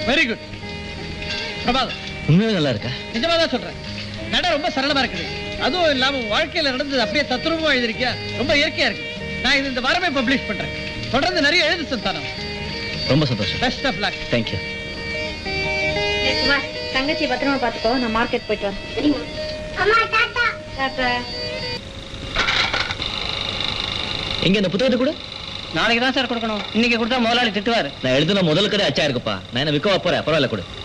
very good பிரமாதம் உண்மையாவே நல்லா இருக்கா நிஜமா தான் சொல்றேன் நட ரொம்ப சரளமா இருக்குது அதுவும் இல்லாம உன் வாழ்க்கையில நடந்தது அப்படியே தத்ரூபமா எழுதிருக்கியா ரொம்ப இயற்கையா இருக்கு நான் இது இந்த வாரமே பப்ளிஷ் பண்றேன் தொடர்ந்து நிறைய எழுது சந்தானம் ரொம்ப சந்தோஷம் best of luck thank you Kumar தங்கச்சி பத்திரமா பாத்துக்கோ நான் மார்க்கெட் போயிட்டு வரேன் சரிம்மா அம்மா டாடா டாடா எங்க இந்த புத்தகத்தை கூட நாளைக்கு தான் சார் கொடுக்கணும் இன்னைக்கு கொடுத்தா முதலாளி திட்டுவாரு நான் எழுதுன முதல் கடை அச்சா இருக்குப்பா நான் என்ன விற்கவா போறேன் பரவாயில்ல கொடு